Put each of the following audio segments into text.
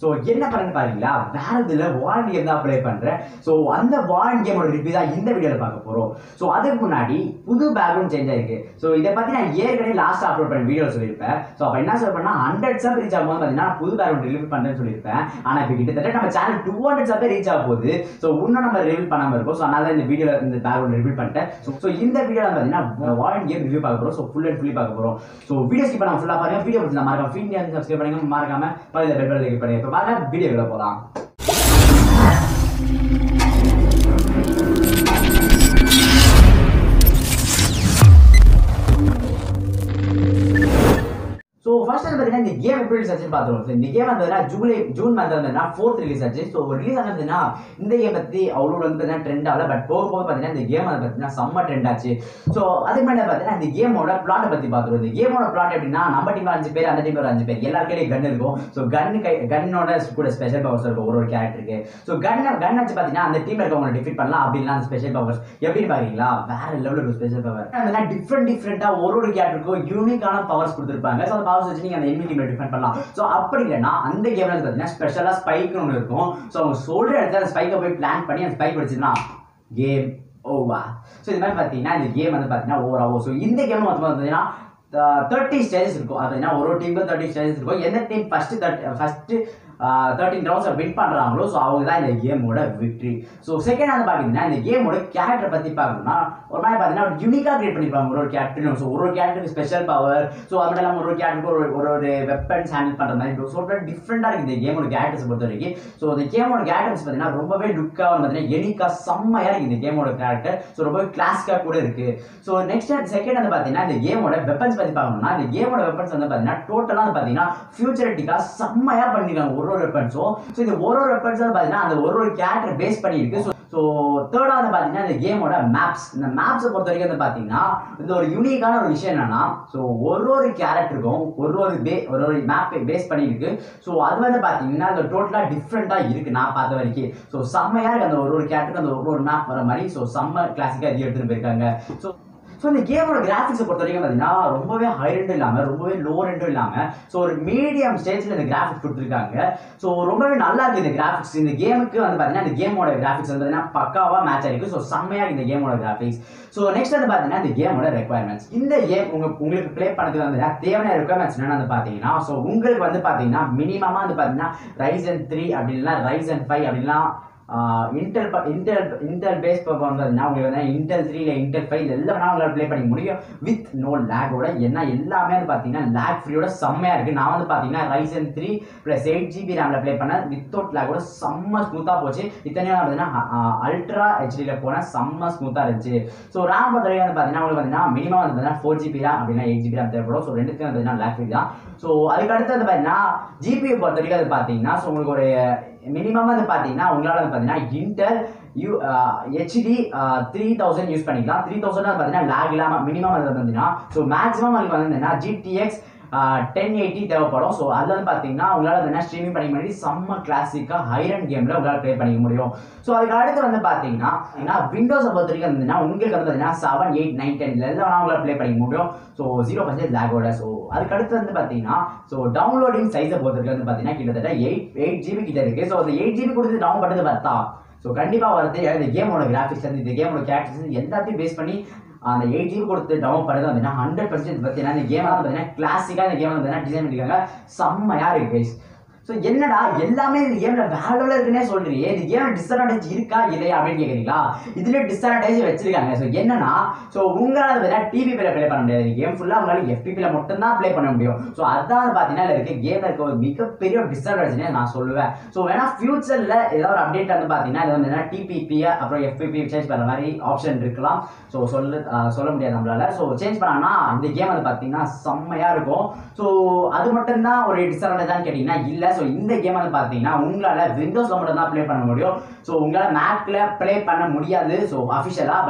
so என்ன பண்ணுன்னு பாருங்களா வேற இதுல வாரண்ட் கேம் தான் ப்ளே பண்றேன் ஸோ அந்த வாரண்ட் கேமோட ரிவ்யூ தான் இந்த வீடியோவில் பார்க்க போறோம் ஸோ அதுக்கு முன்னாடி புது பேக்ரவுண்ட் சேஞ்ச் ஆயிருக்கு ஸோ இதை பத்தி நான் ஏற்கனவே லாஸ்ட் அப்லோட் பண்ண வீடியோ சொல்லியிருப்பேன் ஸோ அப்போ என்ன சொல்றேன்னா ஹண்ட்ரட் சப் ரீச் ஆகும்போது பார்த்தீங்கன்னா நான் புது பேக்ரவுண்ட் ரிலீவ் பண்றேன்னு சொல்லியிருப்பேன் ஆனா இப்போ கிட்டத்தட்ட நம்ம சேனல் டூ ஹண்ட்ரட் சப்பே ரீச் ஆக போகுது ஸோ இன்னும் நம்ம ரிவீல் பண்ணாம இருக்கோம் ஸோ அதனால இந்த வீடியோ இந்த பேக்ரவுண்ட் ரிவீல் பண்ணிட்டேன் ஸோ இந்த வீடியோவில் பார்த்தீங்கன்னா வாரண்ட் கேம் ரிவ்யூ பார்க்க போறோம் ஸோ ஃபுல் அண்ட் ஃபுல்லி பார்க்க போறோம் ஸோ வீடியோ ஸ்கிப் பண்ணாம ஃபுல்லாக பாருங்க வீடியோ பிடிச்சா மறக்காம ஃபீன் சப்ஸ்கிரைப் பண்ணுங்க மறக்காம பழைய பெல் பட்டன் கிளிக் பண்ணுங்க இப்போ பாருங்க வீடியோக்குள்ள போகலாம் ஸோ ஃபர்ஸ்ட் வந்து பார்த்தீங்கன்னா இந்த கேம் எப்படி ரிலீஸ் ஆச்சுன்னு பார்த்துருவோம் ஸோ இந்த கேம் வந்ததுன்னா ஜூலை ஜூன் மந்த் வந்ததுன்னா ஃபோர்த் ரிலீஸ் ஆச்சு ஸோ ரிலீஸ் ஆனதுன்னா இந்த கேம் பற்றி அவ்வளோ வந்து பார்த்தீங்கன்னா ட்ரெண்ட் ஆகல பட் போக போக பார்த்தீங்கன்னா இந்த கேம் வந்து பார்த்தீங்கன்னா செம்ம ட்ரெண்ட் ஆச்சு ஸோ அதுக்கு முன்னாடி பார்த்தீங்கன்னா இந்த கேமோட பிளாட்டை பற்றி பார்த்துருவோம் இந்த கேமோட பிளாட் எப்படின்னா நம்ம டீம் அஞ்சு பேர் அந்த டீம் ஒரு அஞ்சு பேர் எல்லா கையிலையும் கன் இருக்கும் ஸோ கன் கை கன்னோட கூட ஸ்பெஷல் பவர்ஸ் இருக்கும் ஒரு ஒரு கேரக்டருக்கு ஸோ கன் கன் வச்சு பார்த்தீங்கன்னா அந்த டீம்ல இருக்கவங்களை டிஃபீட் பண்ணலாம் அப்படின்னா அந்த ஸ்பெஷல் பவர்ஸ் எப்படின்னு பாருங்களா வேற லெவலில் இருக்கும் ஸ்பெஷல் பவர் டிஃப்ரெண்ட் டிஃப்ரெண்ட்டாக ஒரு ஒரு கேரக்டருக்கும் யூனிக்கான பவர்ஸ் கொடுத்துருப்பாங்க ஸோ அந்த பவர்ஸ் வச்சு நீங்க அந்த எனிமி டீம்ல டிஃபெண்ட் பண்ணலாம் ஸோ அப்படி இல்லைன்னா அந்த கேம்ல பார்த்தீங்கன்னா ஸ்பெஷலாக ஸ்பைக்னு ஒன்று இருக்கும் ஸோ அவங்க சொல்ற இடத்துல அந்த ஸ்பைக்கை போய் பிளான் பண்ணி அந்த ஸ்பைக் வச்சுன்னா கேம் ஓவா ஸோ இது மாதிரி பார்த்தீங்கன்னா இந்த கேம் வந்து பார்த்தீங்கன்னா ஓவர் ஆகும் ஸோ இந்த கேம் மொத்தமாக பார்த்தீங்கன்னா தேர்ட்டி ஸ்டேஜஸ் இருக்கும் அப்படின்னா ஒரு டீமுக்கு தேர்ட்டி ஸ்டேஜஸ் இருக்கும் எந்த team first thirty first thirteen ரவுண்ட்ஸை வின் பண்ணுறாங்களோ ஸோ அவங்க தான் இந்த கேமோட விக்ட்ரி ஸோ செகண்ட் வந்து பார்த்தீங்கன்னா இந்த கேமோட கேரக்டர் பற்றி பார்க்கணும்னா ஒரு மாதிரி பார்த்தீங்கன்னா ஒரு யூனிக்காக கிரியேட் பண்ணியிருப்பாங்க ஒரு ஒரு கேரக்டர் ஸோ ஒரு ஒரு கேரக்டருக்கு ஸ்பெஷல் பவர் ஸோ அது மட்டும் இல்லாமல் ஒரு ஒரு கேரக்டருக்கு ஒரு ஒரு ஒரு வெப்பன்ஸ் ஹேண்டில் பண்ணுற மாதிரி ஸோ டிஃப்ரெண்டாக இருக்குது இந்த கேமோட கேரக்டர்ஸ் பொறுத்த வரைக்கும் ஸோ இந்த கேமோட கேரக்டர்ஸ் பார்த்தீங்கன்னா ரொம்பவே லுக்காக பார்த்தீங்கன்னா யூனிக்காக செம்மையாக இருக்குது இந்த கேமோட கேரக்டர் ஸோ ரொம்பவே கிளாஸிக்காக கூட இருக்குது ஸோ நெக்ஸ்ட் செகண்ட் வந்து பார்த்தீங்கன்னா இந்த கேமோட வெப்பன்ஸ் பற்றி பார்க்கணும்னா இந்த கேமோட வெப்பன்ஸ் வந்து பார்த்தீங்கன்னா டோட்டலாக வந்து பார்த்தீங்கன்னா ஃபியூச்சரிட்டிக்காக செம்மையாக பண்ணிருக்காங்க ஒரு ஒரு வெப்பன்ஸும் ஸோ இந்த ஒரு ஒரு வெப்பன்ஸ் வந்து பார்த்தீங்கன்னா அந்த ஒரு ஒரு கேரக்டர் பேஸ் பண்ணி இருக்கு ஸோ ஸோ தேர்டாவது பார்த்தீங்கன்னா இந்த கேமோட மேப்ஸ் இந்த மேப்ஸை பொறுத்த வரைக்கும் வந்து பார்த்தீங்கன்னா இந்த ஒரு யூனிக்கான ஒரு விஷயம் என்னன்னா ஸோ ஒரு ஒரு கேரக்டருக்கும் ஒரு ஒரு பே ஒரு ஒரு மேப் பேஸ் பண்ணியிருக்கு ஸோ அது வந்து பார்த்தீங்கன்னா அது டோட்டலாக டிஃப்ரெண்ட்டாக இருக்கு நான் பார்த்த வரைக்கும் ஸோ செம்மையாக இருக்கு அந்த ஒரு ஒரு கேரக்டருக்கு அந்த ஒரு ஒரு மேப் வர மாதிரி ஸோ செம்ம கிளாசிக்காக இது எடுத்துகிட்டு போயிருக்காங்க ஸோ ஸோ இந்த கேமோட கிராஃபிக்ஸை பொறுத்த வரைக்கும் பார்த்தீங்கன்னா ரொம்பவே ஹை ரெண்டும் இல்லாமல் ரொம்பவே லோ ரெண்டும் இல்லாமல் ஸோ ஒரு மீடியம் ஸ்டேஜில் இந்த கிராஃபிக்ஸ் கொடுத்துருக்காங்க ஸோ ரொம்பவே நல்லா இருக்குது இந்த கிராஃபிக்ஸ் இந்த கேமுக்கு வந்து பார்த்தீங்கன்னா இந்த கேமோட கிராஃபிக்ஸ் வந்து பார்த்தீங்கன்னா பக்காவாக மேட்ச் ஆயிருக்கு ஸோ செம்மையாக இந்த கேமோட கிராஃபிக்ஸ் ஸோ நெக்ஸ்ட் வந்து பார்த்தீங்கன்னா இந்த கேமோட ரெக்குவயர்மெண்ட்ஸ் இந்த கேம் உங்க உங்களுக்கு ப்ளே பண்ணதுக்கு வந்து தேவையான ரெக்குவயர்மெண்ட்ஸ் என்னன்னு வந்து பார்த்தீங்கன்னா ஸோ உங்களுக்கு வந்து பார்த்தீங்கன்னா மினிமமாக வந்து பார்த்தீங்கன்னா ரைசன் த்ரீ அப்படின்னா ரைசன் ஃபைவ் அப்படின்னா இன்டெல் இன்டெல் இன்டெல் பேஸ் பார்த்தீங்கன்னா உங்களுக்கு வந்து இன்டெல் த்ரீ இல்லை இன்டெல் ஃபைவ் எல்லாம் வேணா உங்களால் ப்ளே பண்ணிக்க முடியும் வித் நோ லேகோட என்ன எல்லாமே வந்து பார்த்தீங்கன்னா லேக் ஃப்ரீயோட செம்மையாக இருக்குது நான் வந்து பார்த்தீங்கன்னா Ryzen three plus eight GB ரேமில் ப்ளே பண்ணேன் வித்தவுட் லேகோட செம்ம ஸ்மூத்தாக போச்சு இத்தனையும் பார்த்தீங்கன்னா அல்ட்ரா ஹெச்டியில் போனால் செம்ம ஸ்மூத்தாக இருந்துச்சு ஸோ ரேம் பொறுத்த வரைக்கும் வந்து பார்த்தீங்கன்னா உங்களுக்கு பார்த்தீங்கன்னா மினிமம் வந்து பார்த்தீங்கன்னா ஃபோர் ஜிபி ரேம் அப்படின்னா எயிட் ஜிபி ரேம் தேவைப்படும் ஸோ ரெண்டுத்துக்கும் பார்த்தீங்கன்னா லேக் ஃப்ரீ தான் ஸோ அதுக்கு அடுத்து வந்து பார்த்தீங்கன்னா ஜிபியை பொறுத்த வரைக்கும் அது பார்த்தீங்கன்னா ஸோ உங்களுக்கு ஒரு மினிமம் வந்து பார்த்தீங்கன்னா உங்களால் வந்து பார்த்தீங்கன்னா Intel U HD three thousand use பண்ணிக்கலாம் த்ரீ தௌசண்ட் பார்த்தீங்கன்னா லேக் இல்லாமல் மினிமம் வந்து பார்த்தீங்கன்னா ஸோ மேக்ஸிமம் உங்களுக்கு வந்து ஜிடிஎக்ஸ் டென் எயிட்டி தேவைப்படும் ஸோ அதில் வந்து பார்த்தீங்கன்னா உங்களால் என்ன ஸ்ட்ரீமிங் பண்ணிக்க முடியும் செம்ம கிளாசிக்காக ஹைரன் கேமில் உங்களால் ப்ளே பண்ணிக்க முடியும் ஸோ அதுக்கு அடுத்து வந்து பார்த்தீங்கன்னா ஏன்னா விண்டோஸை பொறுத்த வரைக்கும் இருந்ததுன்னா உங்களுக்கு வந்து பார்த்தீங்கன்னா செவன் எயிட் நைன் டென்ல எல்லாம் வேணா உங்களால் ப்ளே பண்ணிக்க முடியும் ஸோ ஜீரோ பர்சன்டேஜ் லேகோட ஸோ அதுக்கு அடுத்து வந்து பார்த்தீங்கன்னா ஸோ டவுன்லோடிங் சைஸை பொறுத்த வரைக்கும் வந்து பார்த்தீங்கன்னா கிட்டத்தட்ட எயிட் எயிட் ஜிபி கிட்ட இருக்குது ஸோ அந்த எயிட் ஜிபி கொடுத்து டவுன் பண்ணது பார்த்தா ஸோ கண்டிப்பாக வரது இந்த கேமோட கிராஃபிக்ஸ் வந்து இந்த கேமோட கேரக்டர்ஸ் எல்லாத்தையும் பேஸ் பண்ணி அந்த எயிட் ஜிபி கொடுத்து டவுன் பண்ணது அப்படின்னா ஹண்ட்ரட் பர்சன்ட் பார்த்தீங்கன்னா இந்த கேம் வந்து பார்த்தீங்கன்னா கிளாசிக்காக இந்த கேம் வந்து பார்த்தீங்கன்னா டிசைன் பண்ணிருக்காங்க செம்மையாக இருக்கு கைஸ் ஸோ என்னடா எல்லாமே இந்த கேம்ல வேற லெவலில் இருக்குன்னே சொல்றீங்க இந்த கேம்ல டிஸ்அட்வான்டேஜ் இருக்கா இல்லையா அப்படின்னு கேட்குறீங்களா இதுல டிஸ்அட்வான்டேஜ் வச்சிருக்காங்க ஸோ என்னன்னா ஸோ உங்களால் பார்த்தீங்கன்னா டிவி பிளே ப்ளே பண்ண முடியாது கேம் ஃபுல்லாக உங்களால் எஃபிபியில் மட்டும்தான் ப்ளே பண்ண முடியும் ஸோ அதான் பார்த்தீங்கன்னா இதுல இருக்க கேம்ல இருக்க ஒரு மிகப்பெரிய ஒரு டிஸ்அட்வான்டேஜ் நான் சொல்லுவேன் ஸோ வேணா ஃபியூச்சர்ல ஏதாவது ஒரு அப்டேட் வந்து பார்த்தீங்கன்னா இது வந்து டிபிபி அப்புறம் எஃபிபி சேஞ்ச் பண்ணுற மாதிரி ஆப்ஷன் இருக்கலாம் ஸோ சொல்ல சொல்ல முடியாது நம்மளால ஸோ சேஞ்ச் பண்ணாங்கன்னா இந்த கேம் வந்து பார்த்தீங்கன்னா செம்மையா இருக்கும் ஸோ அது மட்டும்தான் ஒரு டிஸ்அட்வான்டேஜான்னு கேட்டிங்கன்னா இல்லை ஸோ இந்த கேம் வந்து பார்த்தீங்கன்னா உங்களால் விண்டோஸில் மட்டும் தான் ப்ளே பண்ண முடியும் ஸோ உங்களால் மேக்கில் ப்ளே பண்ண முடியாது ஸோ அஃபிஷியலாக பட்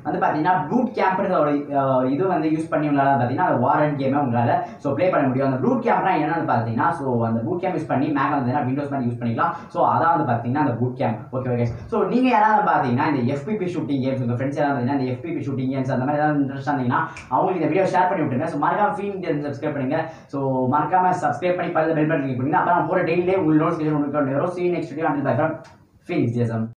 வந்து பார்த்தீங்கன்னா ப்ளூட் கேம்ப்ன்றதோட இது வந்து யூஸ் பண்ணி உங்களால் பார்த்தீங்கன்னா அந்த வாரண்ட் கேமை உங்களால் ஸோ ப்ளே பண்ண முடியும் அந்த ப்ளூட் கேம்ப்னா என்னன்னு பார்த்தீங்கன்னா ஸோ அந்த பூட் கேம்ப் யூஸ் பண்ணி மேக் வந்து விண்டோஸ் மாதிரி யூஸ் பண்ணிக்கலாம் ஸோ அதான் வந்து பார்த்தீங்கன்னா அந்த boot camp okay okay so நீங்கள் யாராவது பார்த்தீங்கன்னா இந்த எஃபிபி ஷூட்டிங் கேம்ஸ் உங்கள் ஃப்ரெண்ட்ஸ் யாராவது பார்த்தீங்கன்னா இந்த எஃபிபி ஷூட்டிங் கேம்ஸ் அந்த மாதிரி ஏதாவது இன்ட்ரெஸ்ட் இருந்தீங்கன்னா அவங்களுக்கு இந்த வீடியோ ஷேர் பண்ணி விட்டுருங்க ஸோ மறக்காம ஃபீல் சப்ஸ்கிரைப் பண்ணுங்க ஸோ மறக்காம சப்ஸ்கிரைப் பண்ணி பக்கத்தில் பெல் பட்டன் கிளிக் பண்ணுங்க அப்புறம் போகிற டெய்லியே உங்களுக்கு நோட்டிஃபிகேஷன் உங்களுக்கு வரும் see next video until bye from Phoenix ஜேசம்